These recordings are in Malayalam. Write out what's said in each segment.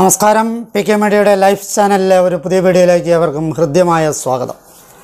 നമസ്കാരം പി കെ മീഡിയയുടെ ലൈഫ് ചാനലിലെ ഒരു പുതിയ വീഡിയോയിലേക്ക് അവർക്കും ഹൃദ്യമായ സ്വാഗതം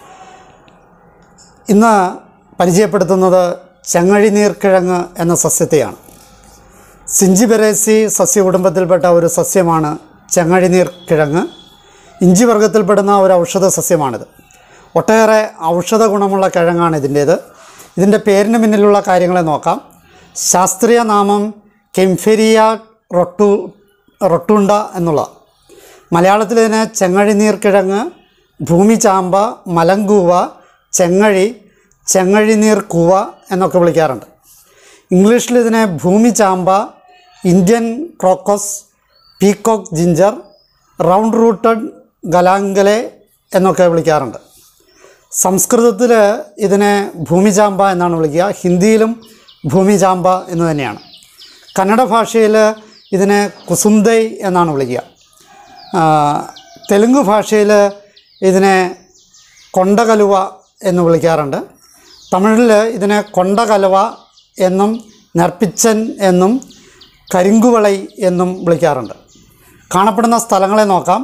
ഇന്ന് പരിചയപ്പെടുത്തുന്നത് ചെങ്ങഴി നീർക്കിഴങ്ങ് എന്ന സസ്യത്തെയാണ് സിഞ്ചിബെറേസി സസ്യ കുടുംബത്തിൽപ്പെട്ട ഒരു സസ്യമാണ് ചെങ്ങഴി നീർക്കിഴങ്ങ് ഇഞ്ചി വർഗത്തിൽപ്പെടുന്ന ഒരു ഔഷധ സസ്യമാണിത് ഒട്ടേറെ ഔഷധ ഗുണമുള്ള കിഴങ്ങാണ് ഇതിൻ്റേത് ഇതിൻ്റെ പേരിന് പിന്നിലുള്ള കാര്യങ്ങളെ നോക്കാം ശാസ്ത്രീയ നാമം കെംഫെരിയ റൊട്ടു റൊട്ടുണ്ട എന്നുള്ള മലയാളത്തിൽ ഇതിനെ ചെങ്ങഴി നീർക്കിഴങ്ങ് ഭൂമി ചാമ്പ മലങ്കൂവ ചെങ്ങഴി ചെങ്ങഴി നീർ കൂവ എന്നൊക്കെ വിളിക്കാറുണ്ട് ഇംഗ്ലീഷിൽ ഇതിനെ ഭൂമി ചാമ്പ Indian crocus peacock ginger round rooted galingale എന്നൊക്കെ വിളിക്കാറുണ്ട് സംസ്കൃതത്തിൽ ഇതിനെ ഭൂമിചാമ്പ എന്നാണ് വിളിക്കുക ഹിന്ദിയിലും ഭൂമിചാമ്പ എന്ന് തന്നെയാണ് കന്നഡ ഭാഷയിൽ ഇതിനെ കുസുന്തൈ എന്നാണ് വിളിക്കുക ആ, തെലുങ്ക് ഭാഷയിൽ ഇതിനെ കൊണ്ടകലുവ എന്ന് വിളിക്കാറുണ്ട് തമിഴിൽ ഇതിനെ കൊണ്ടകലുവ എന്നും നർപ്പിച്ചൻ എന്നും കരിങ്കുവളൈ എന്നും വിളിക്കാറുണ്ട് കാണപ്പെടുന്ന സ്ഥലങ്ങളെ നോക്കാം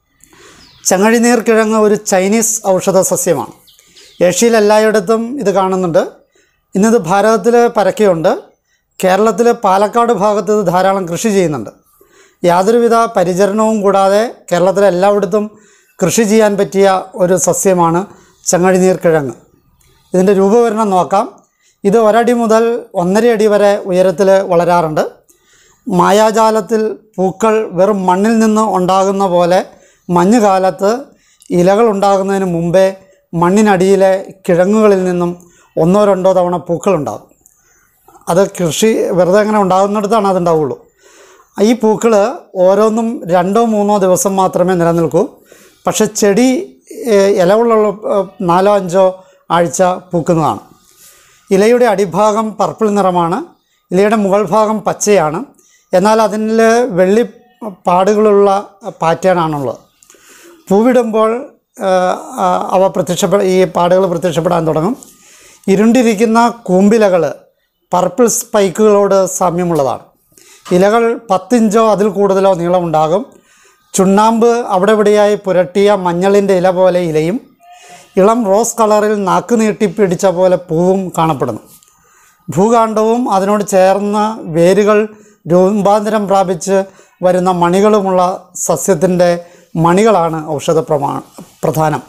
ചെങ്ങഴിനീർ കിഴങ്ങ് ഒരു ചൈനീസ് ഔഷധ സസ്യമാണ് ഏഷ്യയിൽ എല്ലായിടത്തും ഇത് കാണുന്നുണ്ട് ഇന്നിത് ഭാരതത്തിൽ പരക്കെയുണ്ട് കേരളത്തിൽ പാലക്കാട് ഭാഗത്ത് ഇത് ധാരാളം കൃഷി ചെയ്യുന്നുണ്ട് യാതൊരുവിധ പരിചരണവും കൂടാതെ കേരളത്തിലെ എല്ലായിടത്തും കൃഷി ചെയ്യാൻ പറ്റിയ ഒരു സസ്യമാണ് ചെങ്ങഴിനീർ കിഴങ്ങ് ഇതിൻ്റെ രൂപവരണം നോക്കാം ഇത് ഒരടി മുതൽ ഒന്നര അടി വരെ ഉയരത്തിൽ വളരാറുണ്ട് മായാജാലത്തിൽ പൂക്കൾ വെറും മണ്ണിൽ നിന്ന് ഉണ്ടാകുന്ന പോലെ മഞ്ഞുകാലത്ത് ഇലകൾ ഉണ്ടാകുന്നതിന് മുമ്പേ മണ്ണിനടിയിലെ കിഴങ്ങുകളിൽ നിന്നും ഒന്നോ രണ്ടോ തവണ പൂക്കളുണ്ടാകും അത് കൃഷി വെറുതെ അങ്ങനെ ഉണ്ടാകുന്നിടത്താണ് അതുണ്ടാവുള്ളൂ ഈ പൂക്കൾ ഓരോന്നും രണ്ടോ മൂന്നോ ദിവസം മാത്രമേ നിലനിൽക്കൂ പക്ഷെ ചെടി ഏഹ്, ഇലകളുള്ള ഏഹ്, നാലോ അഞ്ചോ ആഴ്ച പൂക്കുന്നതാണ് ഇലയുടെ അടിഭാഗം പർപ്പിൾ നിറമാണ് ഇലയുടെ മുകൾ ഭാഗം പച്ചയാണ് എന്നാൽ അതിൽ വെള്ളി പാടുകളുള്ള പാറ്റേൺ ആണുള്ളത് പൂവിടുമ്പോൾ ആ, ആ, അവ പ്രത്യക്ഷപ്പെട ഈ പാടുകൾ പ്രത്യക്ഷപ്പെടാൻ തുടങ്ങും ഇരുണ്ടിരിക്കുന്ന കൂമ്പിലകൾ പർപ്പിൾ സ്പൈക്കുകളോട് സാമ്യമുള്ളതാണ് ഇലകൾ പത്തിഞ്ചോ അതിൽ കൂടുതലോ നീളമുണ്ടാകും ചുണ്ണാമ്പ് അവിടെ ഇവിടെയായി പുരട്ടിയ മഞ്ഞളിൻ്റെ ഇല പോലെ ഇലയും ഇളം റോസ് കളറിൽ നാക്ക് നീട്ടി പിടിച്ച പോലെ പൂവും കാണപ്പെടുന്നു ഭൂകാണ്ഡവും അതിനോട് ചേർന്ന വേരുകൾ രൂപാന്തരം പ്രാപിച്ച് വരുന്ന മണികളുമുള്ള സസ്യത്തിൻ്റെ മണികളാണ് ഔഷധ പ്രമാ പ്രധാനം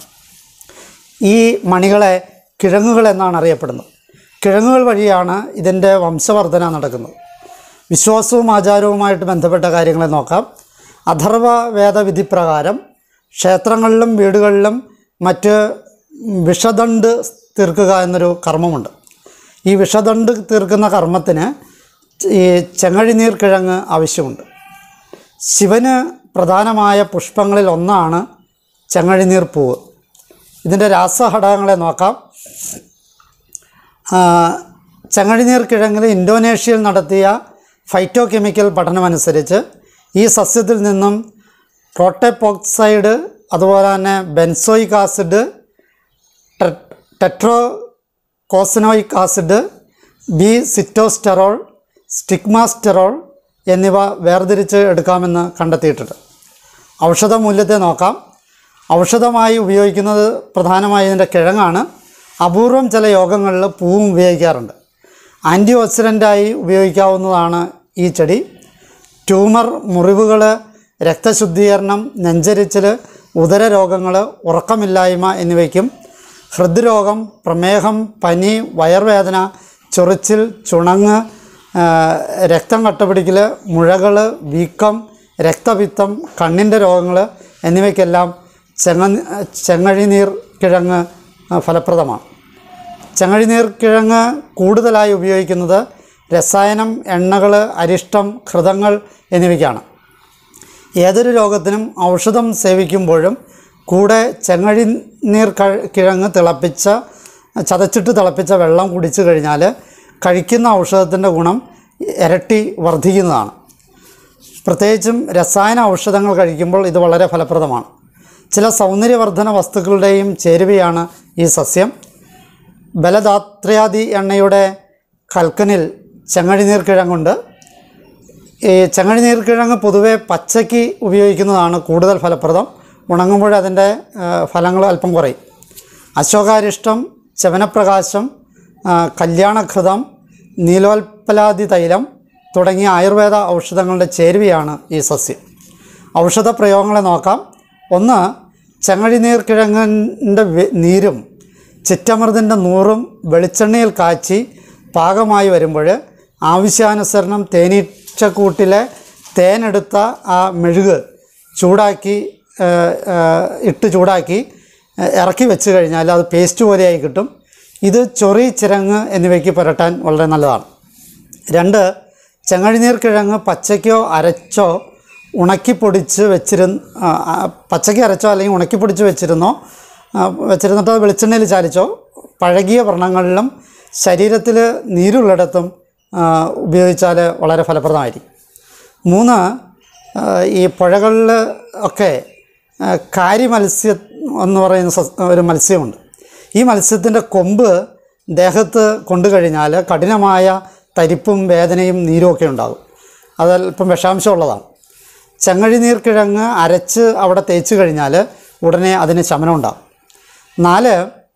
ഈ മണികളെ കിഴങ്ങുകൾ എന്നാണ് അറിയപ്പെടുന്നത് കിഴങ്ങുകൾ വഴിയാണ് ഇതിൻ്റെ വംശവർധന നടക്കുന്നത് വിശ്വാസവും ആചാരവുമായിട്ട് ബന്ധപ്പെട്ട കാര്യങ്ങളെ നോക്കാം അഥർവ വേദവിധി പ്രകാരം ക്ഷേത്രങ്ങളിലും വീടുകളിലും മറ്റ് വിഷദണ്ട് തീർക്കുക എന്നൊരു കർമ്മമുണ്ട് ഈ വിഷദണ്ട് തീർക്കുന്ന കർമ്മത്തിന് ഈ ചെങ്ങഴിനീർ കിഴങ്ങ് ആവശ്യമുണ്ട് ശിവന് പ്രധാനമായ പുഷ്പങ്ങളിൽ ഒന്നാണ് ചെങ്ങഴിനീർ പൂവ് ഇതിൻ്റെ രാസഘടകങ്ങളെ നോക്കാം ആ, ചെങ്ങഴിനീർ കിഴങ്ങിൽ ഇന്തോനേഷ്യയിൽ നടത്തിയ ഫൈറ്റോ കെമിക്കൽ പഠനമനുസരിച്ച് ഈ സസ്യത്തിൽ നിന്നും പ്രോട്ടോപോക്സൈഡ് അതുപോലെ തന്നെ benzoic acid tetracosanoic acid B sitosterol stigmasterol എന്നിവ വേർതിരിച്ച് എടുക്കാമെന്ന് കണ്ടെത്തിയിട്ടുണ്ട് ഔഷധ മൂല്യത്തെ നോക്കാം ഔഷധമായി ഉപയോഗിക്കുന്നത് പ്രധാനമായി ഇതിൻ്റെ കിഴങ്ങാണ് അപൂർവം ചില യോഗങ്ങളിൽ പൂവും ഉപയോഗിക്കാറുണ്ട് ആൻറ്റി ഓക്സിഡൻ്റായി ഉപയോഗിക്കാവുന്നതാണ് ഈ ചെടി ട്യൂമർ മുറിവുകൾ രക്തശുദ്ധീകരണം നെഞ്ചരിച്ചൽ ഉദരരോഗങ്ങൾ ഉറക്കമില്ലായ്മ എന്നിവയ്ക്കും ഹൃദ്രോഗം പ്രമേഹം പനി വയർവേദന ചൊറിച്ചിൽ ചുണങ്ങ് ആ, രക്തം കട്ടപിടിക്കൽ മുഴകൾ വീക്കം രക്തപിത്തം കണ്ണിൻ്റെ രോഗങ്ങൾ എന്നിവയ്ക്കെല്ലാം ചെങ്ങ ചെങ്ങഴിനീർ കിഴങ്ങ് ആ, ഫലപ്രദമാണ് ചെങ്ങഴിനീർ കിഴങ്ങ് കൂടുതലായി ഉപയോഗിക്കുന്നത് രസായനം എണ്ണകൾ അരിഷ്ടം ഘൃതങ്ങൾ എന്നിവയ്ക്കാണ് ഏതൊരു രോഗത്തിനും ഔഷധം സേവിക്കുമ്പോഴും കൂടെ ചെങ്ങഴി നീർ കഴി- കിഴങ്ങ് തിളപ്പിച്ച ചതച്ചിട്ട് തിളപ്പിച്ച വെള്ളം കുടിച്ചു കഴിഞ്ഞാൽ കഴിക്കുന്ന ഔഷധത്തിൻ്റെ ഗുണം ഇരട്ടി വർദ്ധിക്കുന്നതാണ് പ്രത്യേകിച്ചും രസായന ഔഷധങ്ങൾ കഴിക്കുമ്പോൾ ഇത് വളരെ ഫലപ്രദമാണ് ചില സൗന്ദര്യവർദ്ധന വസ്തുക്കളുടെയും ചേരുവയാണ് ഈ സസ്യം ബലദാത്ര്യാദി എണ്ണയുടെ കൽക്കനിൽ ചെങ്ങഴിനീർ കിഴങ്ങുണ്ട് ഈ ചങ്ങഴി നീർക്കിഴങ്ങ് പൊതുവെ പച്ചയ്ക്ക് ഉപയോഗിക്കുന്നതാണ് കൂടുതൽ ഫലപ്രദം ഉണങ്ങുമ്പോൾ അതിൻ്റെ ഫലങ്ങൾ അല്പം കുറയും അശോകാരിഷ്ടം ചവനപ്രകാശം ആ, കല്യാണഘൃതം നീലോൽപ്പലാദി തൈലം തുടങ്ങിയ ആയുർവേദ ഔഷധങ്ങളുടെ ചേരുവയാണ് ഈ സസ്യം ഔഷധ പ്രയോഗങ്ങളെ നോക്കാം ഒന്ന് ചങ്ങഴി നീർക്കിഴങ്ങിൻ്റെ നീരും ചിറ്റമൃതിൻ്റെ നൂറും വെളിച്ചെണ്ണയിൽ കാച്ചി പാകമായി വരുമ്പോൾ ആവശ്യാനുസരണം തേനീച്ചക്കൂട്ടിലെ തേനെടുത്ത ആ മെഴുക് ചൂടാക്കി ആ, ആ, ഇട്ട് ചൂടാക്കി ആ, ഇറക്കി വെച്ച് കഴിഞ്ഞാൽ അത് പേസ്റ്റ് പോലെയായി കിട്ടും ഇത് ചൊറി ചിരങ്ങ് എന്നിവയ്ക്ക് പുരട്ടാൻ വളരെ നല്ലതാണ് രണ്ട് ചെങ്ങഴിനീർ കിഴങ്ങ് പച്ചയ്ക്കോ അരച്ചോ ഉണക്കിപ്പൊടിച്ച് വെച്ചിരുന്ന് ആ, ആ, പച്ചയ്ക്ക് അരച്ചോ അല്ലെങ്കിൽ ഉണക്കിപ്പൊടിച്ച് വെച്ചിരുന്നോ ആ, വെച്ചിരുന്നിട്ട് അത് വെളിച്ചെണ്ണയിൽ ചാലിച്ചോ പഴകിയ വ്രണങ്ങളിലും ശരീരത്തിൽ നീരുള്ളിടത്തും ആ, ഉപയോഗിച്ചാൽ വളരെ ഫലപ്രദമായിരിക്കും മൂന്ന് ആ, ഈ പുഴകളിൽ ഒക്കെ ആ, കാരി മത്സ്യം എന്ന് പറയുന്ന സസ്- ഒരു മത്സ്യമുണ്ട് ഈ മത്സ്യത്തിൻ്റെ കൊമ്പ് ദേഹത്ത് കൊണ്ടു കഴിഞ്ഞാൽ കഠിനമായ തരിപ്പും വേദനയും നീരും ഒക്കെ ഉണ്ടാകും അതല്പം വിഷാംശമുള്ളതാണ് ചങ്ങഴി നീർക്കിഴങ്ങ് അരച്ച് അവിടെ തേച്ച് കഴിഞ്ഞാൽ ഉടനെ അതിന് ശമനം ഉണ്ടാകും നാല്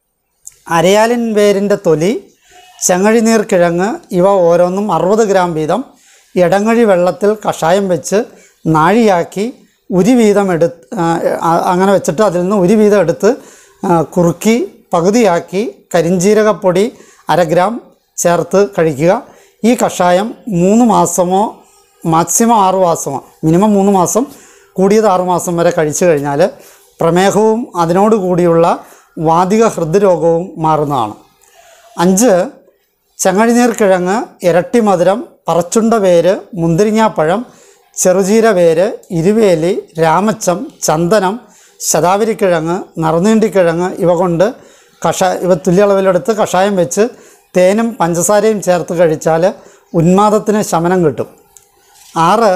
അരയാലിൻ വേരിൻ്റെ തൊലി ചെങ്ങഴി നീർക്കിഴങ്ങ് ഇവ ഓരോന്നും അറുപത് ഗ്രാം വീതം ഇടങ്ങഴി വെള്ളത്തിൽ കഷായം വെച്ച് നാഴിയാക്കി ഉരി വീതം എടുത്ത് അങ്ങനെ വെച്ചിട്ട് അതിൽ നിന്ന് ഉരി വീതം എടുത്ത് ആ, കുറുക്കി പകുതിയാക്കി കരിഞ്ജീരകപ്പൊടി അര ഗ്രാം ചേർത്ത് കഴിക്കുക ഈ കഷായം മൂന്ന് മാസമോ മാക്സിമം ആറ് മാസമോ മിനിമം മൂന്ന് മാസം കൂടിയത് ആറ് മാസം വരെ കഴിച്ചു കഴിഞ്ഞാൽ പ്രമേഹവും അതിനോട് കൂടിയുള്ള വാതിക ഹൃദ്രോഗവും മാറുന്നതാണ് അഞ്ച് ചങ്ങഴിനീർ കിഴങ്ങ് ഇരട്ടി മധുരം പറച്ചുണ്ട വേര് മുന്തിരിങ്ങാപ്പഴം ചെറുചീര വേര് ഇരുവേലി രാമച്ചം ചന്ദനം ശതാവരിക്കിഴങ്ങ് നറുനീണ്ടിക്കിഴങ്ങ് ഇവ കൊണ്ട് കഷായ ഇവ തുല്യ അളവിലെടുത്ത് കഷായം വെച്ച് തേനും പഞ്ചസാരയും ചേർത്ത് കഴിച്ചാൽ ഉന്മാദത്തിന് ശമനം കിട്ടും ആറ്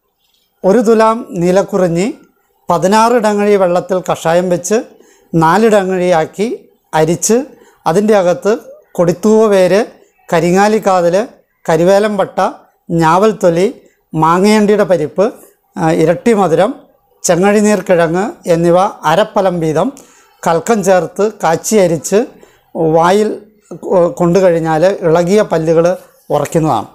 ഒരു തുലാം നീലക്കുറിഞ്ഞി പതിനാറ് ഇടങ്ങഴി വെള്ളത്തിൽ കഷായം വെച്ച് നാലിടങ്ങഴിയാക്കി അരിച്ച് അതിൻ്റെ അകത്ത് കൊടിത്തൂവ വേര് കരിങ്ങാലിക്കാതിൽ കരിവേലം പട്ട ഞാവൽത്തൊലി മാങ്ങയണ്ടിയുടെ പരിപ്പ് ആ, ഇരട്ടി മധുരം ചെങ്ങഴിനീർ കിഴങ്ങ് എന്നിവ അരപ്പലം വീതം കൽക്കം ചേർത്ത് കാച്ചി അരിച്ച് വായിൽ കൊ- കൊണ്ടു കഴിഞ്ഞാൽ ഇളകിയ പല്ലുകൾ ഉറയ്ക്കുന്നതാണ്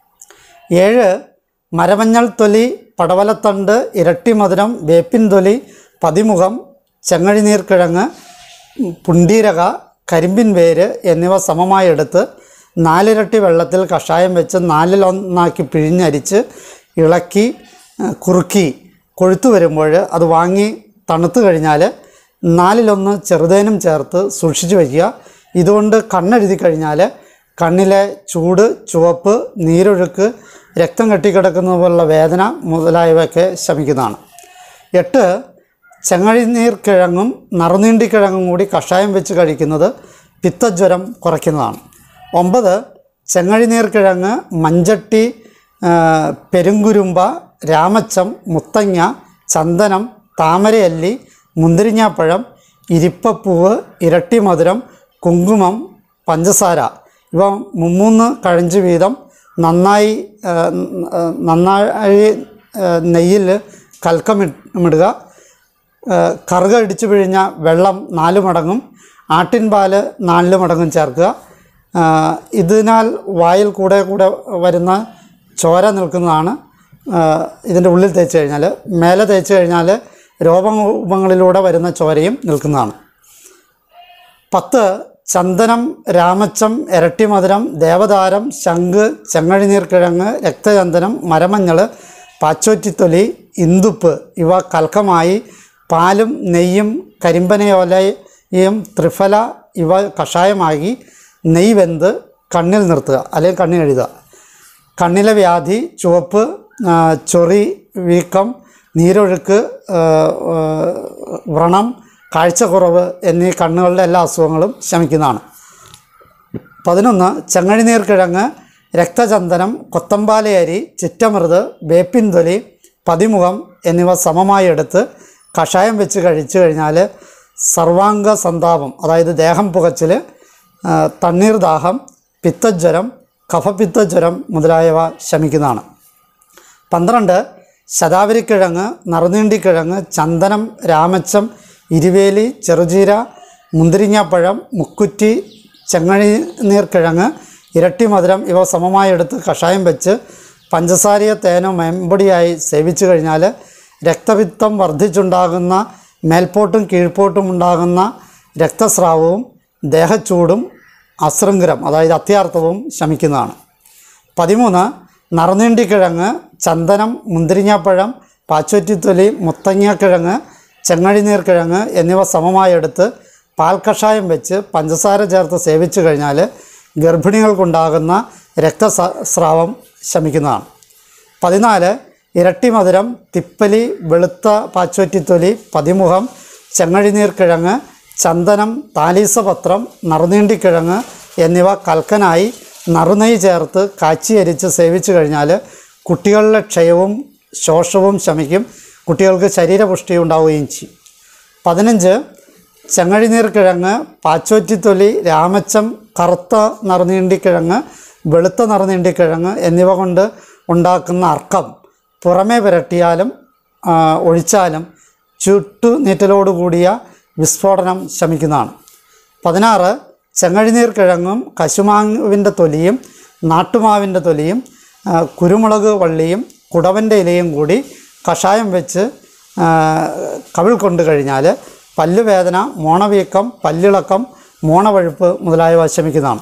ഏഴ് മരമഞ്ഞൾ തൊലി പടവലത്തണ്ട് ഇരട്ടി മധുരം വേപ്പിൻ തൊലി പതിമുഖം ചെങ്ങഴിനീർ കിഴങ്ങ് പുണ്ടീരക കരിമ്പിൻ വേര് എന്നിവ സമമായി എടുത്ത് നാലിരട്ടി വെള്ളത്തിൽ കഷായം വെച്ച് നാലിലൊന്നാക്കി പിഴിഞ്ഞരിച്ച് ഇളക്കി ആ, കുറുക്കി കൊഴുത്തു വരുമ്പോൾ അത് വാങ്ങി തണുത്ത് കഴിഞ്ഞാൽ നാലിലൊന്ന് ചെറുതേനും ചേർത്ത് സൂക്ഷിച്ചു വയ്ക്കുക ഇതുകൊണ്ട് കണ്ണെഴുതി കഴിഞ്ഞാൽ കണ്ണിലെ ചൂട് ചുവപ്പ് നീരൊഴുക്ക് രക്തം കെട്ടിക്കിടക്കുന്നത് പോലുള്ള വേദന മുതലായവയൊക്കെ ശമിക്കുന്നതാണ് എട്ട് ചെങ്ങഴിനീർ കിഴങ്ങും നറുനീണ്ടിക്കിഴങ്ങും കൂടി കഷായം വെച്ച് കഴിക്കുന്നത് പിത്തജ്വരം കുറയ്ക്കുന്നതാണ് ഒമ്പത് ചെങ്ങഴിനീർ കിഴങ്ങ് മഞ്ചട്ടി ആ, പെരുങ്കുരുമ്പ രാമച്ചം മുത്തങ്ങ ചന്ദനം താമരയല്ലി മുന്തിരിങ്ങാപ്പഴം ഇരിപ്പപ്പൂവ് ഇരട്ടി മധുരം കുങ്കുമം പഞ്ചസാര ഇവ മുമ്മൂന്ന് കഴഞ്ച് വീതം നന്നായി ആ, ആ, നന്നായി നെയ്യിൽ കൽക്കമിടുക കറുക ഇടിച്ചു പിഴിഞ്ഞ വെള്ളം നാല് മടങ്ങും ആട്ടിൻ പാല് നാല് മടങ്ങും ചേർക്കുക ആ, ഇതിനാൽ വായിൽ കൂടെ കൂടെ വരുന്ന ചോര നിൽക്കുന്നതാണ് ആ, ഇതിൻ്റെ ഉള്ളിൽ തേച്ച് കഴിഞ്ഞാൽ മേലെ തേച്ച് കഴിഞ്ഞാൽ രോഗങ്ങളിലൂടെ വരുന്ന ചോരയും നിൽക്കുന്നതാണ് പത്ത് ചന്ദനം രാമച്ചം ഇരട്ടിമധുരം ദേവതാരം ശംഖ് ചെങ്ങഴിനീർ കിഴങ്ങ് രക്തചന്ദനം മരമഞ്ഞൾ പാച്ചോറ്റിത്തൊലി ഇന്ദുപ്പ് ഇവ കൽക്കമായി പാലും നെയ്യും കരിമ്പനയോലയും ത്രിഫല ഇവ കഷായമാക്കി നെയ്യ് വെന്ത് കണ്ണിൽ നിർത്തുക അല്ലെങ്കിൽ കണ്ണിൽ എഴുതുക കണ്ണിലെ വ്യാധി ചുവപ്പ് ആ, ചൊറി വീക്കം നീരൊഴുക്ക് ആ, ആ, വ്രണം കാഴ്ചക്കുറവ് എന്നീ കണ്ണുകളുടെ എല്ലാ അസുഖങ്ങളും ശമിക്കുന്നതാണ് പതിനൊന്ന് ചെങ്ങഴിനീർ കിഴങ്ങ് രക്തചന്ദനം കൊത്തമ്പാലയരി ചിറ്റമൃത് വേപ്പിൻ തൊലി പതിമുഖം എന്നിവ സമമായി എടുത്ത് കഷായം വെച്ച് കഴിച്ചു കഴിഞ്ഞാൽ സർവാംഗ സന്താപം അതായത് ദേഹം പുകച്ചിൽ ആ, തണ്ണീർദാഹം പിത്തജ്വരം കഫപിത്തജ്വരം മുതലായവ ശമിക്കുന്നതാണ് പന്ത്രണ്ട് ശതാവരിക്കിഴങ്ങ് നറുനീണ്ടിക്കിഴങ്ങ് ചന്ദനം രാമച്ചം ഇരുവേലി ചെറുചീര മുന്തിരിങ്ങാപ്പഴം മുക്കുറ്റി ചെങ്ങഴി നീർക്കിഴങ്ങ് ഇരട്ടി മധുരം ഇവ സമമായി എടുത്ത് കഷായം വെച്ച് പഞ്ചസാരയോ തേനോ മേമ്പൊടിയായി സേവിച്ചു കഴിഞ്ഞാൽ രക്തപിത്തം വർദ്ധിച്ചുണ്ടാകുന്ന മേൽപോട്ടും കീഴ്പോട്ടും ഉണ്ടാകുന്ന രക്തസ്രാവവും ദേഹച്ചൂടും അശൃംഖരം അതായത് അത്യാർത്ഥവും ശമിക്കുന്നതാണ് പതിമൂന്ന് നറുനീണ്ടിക്കിഴങ്ങ് ചന്ദനം മുന്തിരിങ്ങാപ്പഴം പാച്ചോറ്റിത്തൊലി മുത്തങ്ങക്കിഴങ്ങ് ചെങ്ങഴിനീർക്കിഴങ്ങ് എന്നിവ സമമായി എടുത്ത് പാൽക്കഷായം വെച്ച് പഞ്ചസാര ചേർത്ത് സേവിച്ചു കഴിഞ്ഞാൽ ഗർഭിണികൾക്കുണ്ടാകുന്ന രക്തസ്രാവം ശമിക്കുന്നതാണ് പതിനാല് ഇരട്ടി മധുരം തിപ്പലി വെളുത്ത പാച്ചോറ്റിത്തൊലി പതിമുഖം ചെങ്ങഴിനീർക്കിഴങ്ങ് ചന്ദനം താലീസപത്രം നറുനീണ്ടിക്കിഴങ്ങ് എന്നിവ കൽക്കനായി നറുനെയ്യ് ചേർത്ത് കാച്ചിയരിച്ച് സേവിച്ചു കഴിഞ്ഞാൽ കുട്ടികളിലെ ക്ഷയവും ശോഷവും ശമിക്കും കുട്ടികൾക്ക് ശരീരപുഷ്ടി ഉണ്ടാവുകയും ചെയ്യും പതിനഞ്ച് ചെങ്ങഴിനീർക്കിഴങ്ങ് പാച്ചോറ്റിത്തൊലി രാമച്ചം കറുത്ത നറുനീണ്ടിക്കിഴങ്ങ് വെളുത്ത നറുനീണ്ടിക്കിഴങ്ങ് എന്നിവ കൊണ്ട് ഉണ്ടാക്കുന്ന അർക്കം പുറമേ പുരട്ടിയാലും ആ, ഒഴിച്ചാലും ചുട്ടു നീറ്റലോട് കൂടിയ വിസ്ഫോടനം ശമിക്കുന്നതാണ് പതിനാറ് ചെങ്ങഴിനീർ കിഴങ്ങും കശുമാവിൻ്റെ തൊലിയും നാട്ടുമാവിൻ്റെ തൊലിയും ആ, കുരുമുളക് വള്ളിയും കുടവൻ്റെ ഇലയും കൂടി കഷായം വെച്ച് ആ, കവിൾ കൊണ്ട് കഴിഞ്ഞാൽ പല്ലുവേദന മോണവീക്കം പല്ലിളക്കം മോണവഴുപ്പ് മുതലായവ ശമിക്കുന്നതാണ്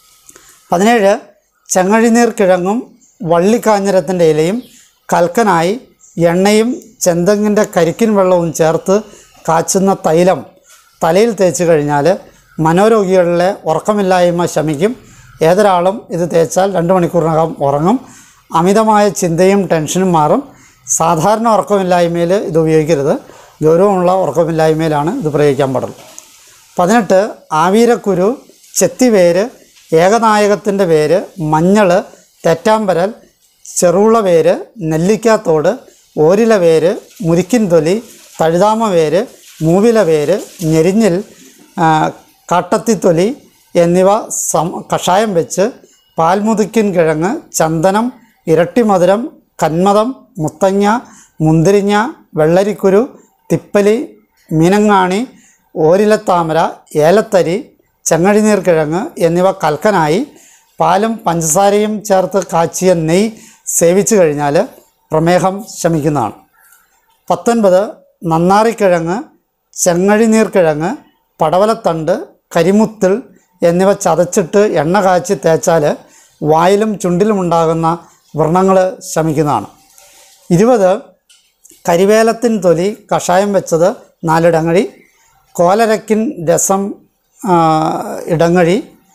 പതിനേഴ് ചെങ്ങഴിനീർ കിഴങ്ങും വള്ളിക്കാഞ്ഞിരത്തിൻ്റെ ഇലയും കൽക്കനായി എണ്ണയും ചെന്തെങ്ങിൻ്റെ കരിക്കിൻ വെള്ളവും ചേർത്ത് കാച്ചുന്ന തൈലം തലയിൽ തേച്ച് കഴിഞ്ഞാൽ മനോരോഗികളിലെ ഉറക്കമില്ലായ്മ ശമിക്കും ഏതൊരാളും ഇത് തേച്ചാൽ രണ്ട് മണിക്കൂറിനകം ഉറങ്ങും അമിതമായ ചിന്തയും ടെൻഷനും മാറും സാധാരണ ഉറക്കമില്ലായ്മയിൽ ഇത് ഉപയോഗിക്കരുത് ഗൗരവമുള്ള ഉറക്കമില്ലായ്മയിലാണ് ഇത് പ്രയോഗിക്കാൻ പാടുള്ളൂ പതിനെട്ട് ആവീരക്കുരു ചെത്തിവേര് ഏകനായകത്തിൻ്റെ വേര് മഞ്ഞൾ തെറ്റാമ്പരൽ ചെറുള്ള വേര് നെല്ലിക്കാത്തോട് ഓരില വേര് മുരിക്കിൻ തൊലി തഴുതാമ വേര് മൂവില വേര് ഞെരിഞ്ഞിൽ ആ, കാട്ടത്തിത്തൊലി എന്നിവ സം കഷായം വെച്ച് പാൽമുതുക്കിൻ കിഴങ്ങ് ചന്ദനം ഇരട്ടി മധുരം കന്മദം മുത്തങ്ങ മുന്തിരിങ്ങ വെള്ളരിക്കുരു തിപ്പലി മീനങ്ങാണി ഓരിലത്താമര ഏലത്തരി ചെങ്ങഴിനീർ കിഴങ്ങ് എന്നിവ കൽക്കനായി പാലും പഞ്ചസാരയും ചേർത്ത് കാച്ചിയ നെയ്യ് സേവിച്ചു കഴിഞ്ഞാൽ പ്രമേഹം ശമിക്കുന്നതാണ് പത്തൊൻപത് നന്നാറിക്കിഴങ്ങ് ചെങ്ങഴിനീർക്കിഴങ്ങ് പടവലത്തണ്ട് കരിമുത്തിൽ എന്നിവ ചതച്ചിട്ട് എണ്ണ കാച്ചി തേച്ചാൽ വായിലും ചുണ്ടിലും ഉണ്ടാകുന്ന വ്രണങ്ങൾ ശമിക്കുന്നതാണ് ഇരുപത് കരിവേലത്തിൻ തൊലി കഷായം വെച്ചത് നാലിടങ്ങഴി കോലരക്കിൻ രസം ആ, ഇടങ്ങഴി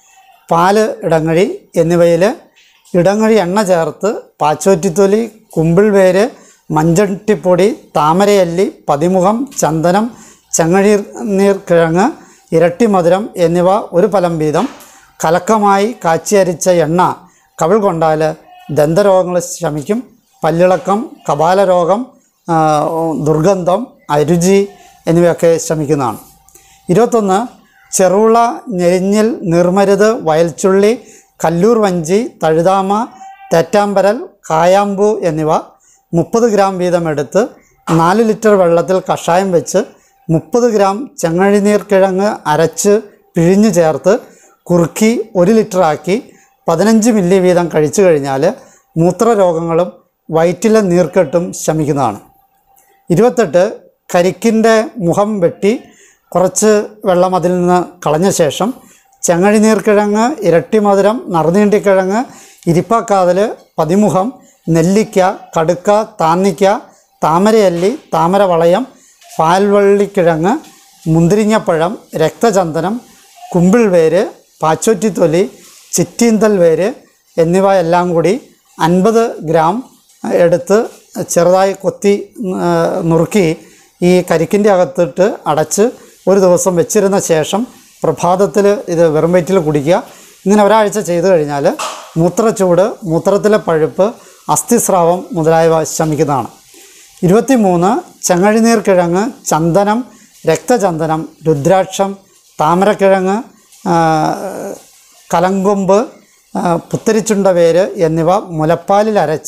പാല് ഇടങ്ങഴി എന്നിവയിൽ ഇടങ്ങഴി എണ്ണ ചേർത്ത് പാച്ചോറ്റിത്തൊലി കുമ്പിൾ വേര് മഞ്ചട്ടിപ്പൊടി താമരയല്ലി പതിമുഖം ചന്ദനം ചെങ്ങഴീർ നീർ കിഴങ്ങ് ഇരട്ടി മധുരം എന്നിവ ഒരു ഫലം വീതം കലക്കമായി കാച്ചിയരിച്ച എണ്ണ കവിൾ കൊണ്ടാൽ ദന്തരോഗങ്ങൾ ശമിക്കും പല്ലിളക്കം കപാലരോഗം ആ, ദുർഗന്ധം അരുചി എന്നിവയൊക്കെ ശമിക്കുന്നതാണ് ഇരുപത്തൊന്ന് ചെറുള ഞെരിഞ്ഞിൽ നിർമരുത് വയൽച്ചുള്ളി കല്ലൂർ വഞ്ചി തഴുതാമ തെറ്റാമ്പരൽ കായാമ്പൂ എന്നിവ മുപ്പത് ഗ്രാം വീതം എടുത്ത് നാല് ലിറ്റർ വെള്ളത്തിൽ കഷായം വെച്ച് മുപ്പത് ഗ്രാം ചെങ്ങഴിനീർ കിഴങ്ങ് അരച്ച് പിഴിഞ്ഞു ചേർത്ത് കുറുക്കി ഒരു ലിറ്ററാക്കി പതിനഞ്ച് മില്ലി വീതം കഴിച്ചു കഴിഞ്ഞാൽ മൂത്രരോഗങ്ങളും വയറ്റിലെ നീർക്കെട്ടും ശമിക്കുന്നതാണ് ഇരുപത്തെട്ട് കരിക്കിൻ്റെ മുഖം വെട്ടി കുറച്ച് വെള്ളം അതിൽ നിന്ന് കളഞ്ഞ ശേഷം ചെങ്ങഴിനീർക്കിഴങ്ങ് ഇരട്ടി മധുരം നറുനീണ്ടിക്കിഴങ്ങ് ഇരിപ്പാക്കാതൽ പതിമുഖം നെല്ലിക്ക കടുക്ക താന്നിക്ക താമരയല്ലി താമരവളയം പാൽവള്ളിക്കിഴങ്ങ് മുന്തിരിങ്ങപ്പഴം രക്തചന്ദനം കുമ്പിൾ വേര് പാച്ചോറ്റിത്തൊലി ചിറ്റീന്തൽ വേര് എന്നിവ എല്ലാം കൂടി അൻപത് ഗ്രാം എടുത്ത് ചെറുതായി കൊത്തി ആ, നുറുക്കി ഈ കരിക്കിൻ്റെ അകത്തിട്ട് അടച്ച് ഒരു ദിവസം വെച്ചിരുന്ന ശേഷം പ്രഭാതത്തിൽ ഇത് വെറും വയറ്റിൽ കുടിക്കുക ഇങ്ങനെ ഒരാഴ്ച ചെയ്തു കഴിഞ്ഞാൽ മൂത്രച്ചൂട് മൂത്രത്തിലെ പഴുപ്പ് അസ്ഥിസ്രാവം മുതലായവ ശമിക്കുന്നതാണ് ഇരുപത്തി മൂന്ന് ചെങ്ങഴിനീർ കിഴങ്ങ് ചന്ദനം രക്തചന്ദനം രുദ്രാക്ഷം താമരക്കിഴങ്ങ് ആ, കലങ്കൊമ്പ് ആ, പുത്തരിച്ചുണ്ട വേര് എന്നിവ മുലപ്പാലിൽ അരച്ച്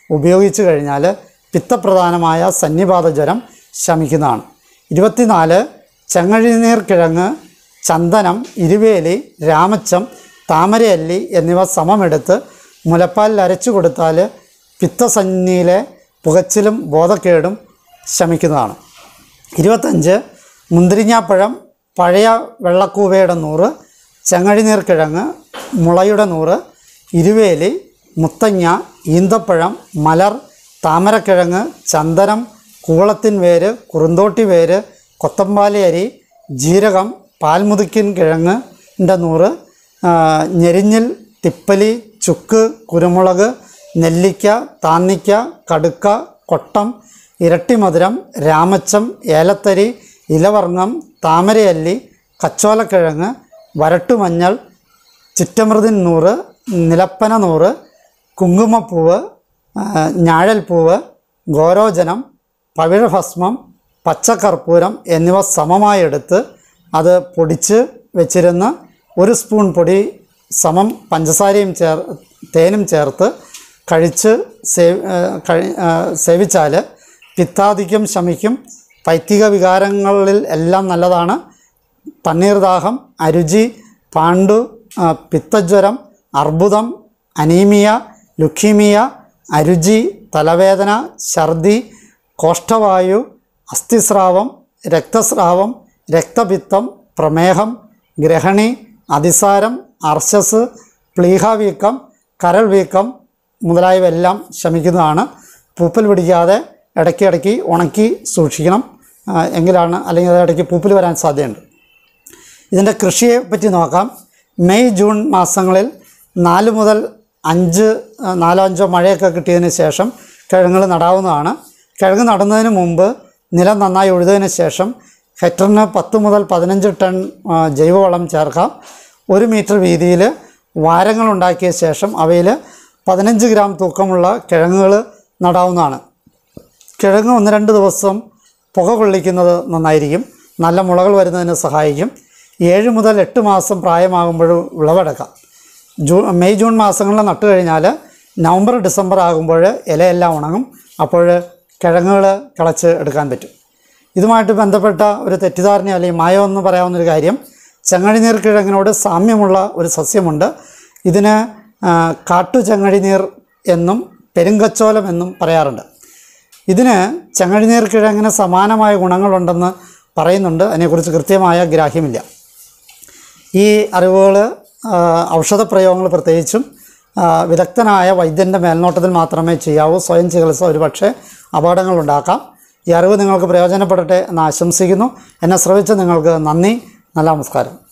ഉപയോഗിച്ചു കഴിഞ്ഞാൽ പിത്തപ്രധാനമായ സന്നിപാത ജ്വരം ശമിക്കുന്നതാണ് ഇരുപത്തിനാല് ചെങ്ങഴിനീർ കിഴങ്ങ് ചന്ദനം ഇരുവേലി രാമച്ചം താമരയല്ലി എന്നിവ സമമെടുത്ത് മുലപ്പാലിൽ അരച്ചു കൊടുത്താൽ പിത്തസന്നിയിലെ പുകച്ചിലും ബോധക്കേടും ശമിക്കുന്നതാണ് ഇരുപത്തഞ്ച് മുന്തിരിങ്ങാപ്പഴം പഴയ വെള്ളക്കൂവയുടെ നൂറ് ചെങ്ങഴിനീർ കിഴങ്ങ് മുളയുടെ നൂറ് ഇരുവേലി മുത്തങ്ങ ഈന്തപ്പഴം മലർ താമരക്കിഴങ്ങ് ചന്ദനം കൂളത്തിൻ വേര് കുറുന്തോട്ടി വേര് കൊത്തമ്പാലി അരി ജീരകം പാൽമുതുക്കിൻ കിഴങ്ങിൻ്റെ നൂറ് ആ, ഞെരിഞ്ഞിൽ തിപ്പലി ചുക്ക് കുരുമുളക് നെല്ലിക്ക താന്നിക്ക കടുക്ക കൊട്ടം ഇരട്ടിമധുരം രാമച്ചം ഏലത്തരി ഇലവർങ്ങം താമരയല്ലി കച്ചോലക്കിഴങ്ങ് വരട്ടുമഞ്ഞൾ ചിറ്റമൃതിൻ നൂറ് നിലപ്പന നൂറ് കുങ്കുമപ്പൂവ് ആ, ഞാഴൽപ്പൂവ് ഗോരോചനം പവിഴഭസ്മം പച്ചക്കർപ്പൂരം എന്നിവ സമമായി എടുത്ത് അത് പൊടിച്ച് വെച്ചിരുന്ന് ഒരു സ്പൂൺ പൊടി സമം പഞ്ചസാരയും ചേർ തേനും ചേർത്ത് കഴിച്ച് സേവ് ആ, കഴി ആ, സേവിച്ചാൽ പിത്താധിക്യം ശമിക്കും പൈത്തിക വികാരങ്ങളിൽ എല്ലാം നല്ലതാണ് തണ്ണീർദാഹം അരുചി പാണ്ടു ആ, പിത്തജ്വരം അർബുദം അനീമിയ ലുക്കീമിയ അരുചി തലവേദന ഛർദി കോഷ്ഠവായു അസ്ഥിസ്രാവം രക്തസ്രാവം രക്തപിത്തം പ്രമേഹം ഗ്രഹണി അതിസാരം അർശസ് പ്ലീഹാവീക്കം കരൾ വീക്കം മുതലായവയെല്ലാം ശമിക്കുന്നതാണ് പൂപ്പൽ പിടിക്കാതെ ഇടയ്ക്കിടയ്ക്ക് ഉണക്കി സൂക്ഷിക്കണം ആ, എങ്കിലാണ് അല്ലെങ്കിൽ അത് ഇടയ്ക്ക് പൂപ്പൽ വരാൻ സാധ്യതയുണ്ട് ഇതിൻ്റെ കൃഷിയെ പറ്റി നോക്കാം മെയ് ജൂൺ മാസങ്ങളിൽ നാല് മുതൽ അഞ്ച് ആ, നാലോ അഞ്ചോ മഴയൊക്കെ കിട്ടിയതിന് ശേഷം കിഴങ്ങുകൾ നടാവുന്നതാണ് കിഴങ്ങ് നടുന്നതിന് മുമ്പ് നിലം നന്നായി ഉഴുതതിന് ശേഷം ഹെക്ടറിന് പത്ത് മുതൽ പതിനഞ്ച് ടൺ ആ, ജൈവവളം ചേർക്കാം ഒരു മീറ്റർ വീതിയിൽ വാരങ്ങൾ ഉണ്ടാക്കിയ ശേഷം അവയിൽ പതിനഞ്ച് ഗ്രാം തൂക്കമുള്ള കിഴങ്ങുകൾ നടാവുന്നതാണ് കിഴങ്ങ് ഒന്ന് രണ്ട് ദിവസം പുക കൊള്ളിക്കുന്നത് നന്നായിരിക്കും നല്ല മുളകൾ വരുന്നതിന് സഹായിക്കും ഏഴ് മുതൽ എട്ട് മാസം പ്രായമാകുമ്പോൾ വിളവെടുക്കാം ജൂ മെയ് ജൂൺ മാസങ്ങളിൽ നട്ടു കഴിഞ്ഞാൽ നവംബർ ഡിസംബർ ആകുമ്പോൾ ഇലയെല്ലാം ഉണങ്ങും അപ്പോൾ കിഴങ്ങുകൾ കിളച്ച് എടുക്കാൻ പറ്റും ഇതുമായിട്ട് ബന്ധപ്പെട്ട ഒരു തെറ്റിദ്ധാരണ അല്ലെങ്കിൽ മായം എന്ന് പറയാവുന്നൊരു കാര്യം ചെങ്ങഴിനീർ കിഴങ്ങിനോട് സാമ്യമുള്ള ഒരു സസ്യമുണ്ട് ഇതിന് ആ, കാട്ടു ചെങ്ങഴിനീർ എന്നും പെരുങ്കച്ചോലം എന്നും പറയാറുണ്ട് ഇതിന് ചെങ്ങഴിനീർ കിഴങ്ങിന് സമാനമായ ഗുണങ്ങളുണ്ടെന്ന് പറയുന്നുണ്ട് അതിനെക്കുറിച്ച് കൃത്യമായ ഗ്രാഹ്യമില്ല ഈ അറിവുകൾ ഔഷധ പ്രയോഗങ്ങൾ പ്രത്യേകിച്ചും ആ, വിദഗ്ധനായ വൈദ്യൻ്റെ മേൽനോട്ടത്തിൽ മാത്രമേ ചെയ്യാവൂ സ്വയം ചികിത്സ ഒരുപക്ഷെ അപകടങ്ങളുണ്ടാക്കാം ഈ അറിവ് നിങ്ങൾക്ക് പ്രയോജനപ്പെടട്ടെ എന്ന് ആശംസിക്കുന്നു എന്നെ ശ്രവിച്ച നിങ്ങൾക്ക് നന്ദി നല്ല നമസ്കാരം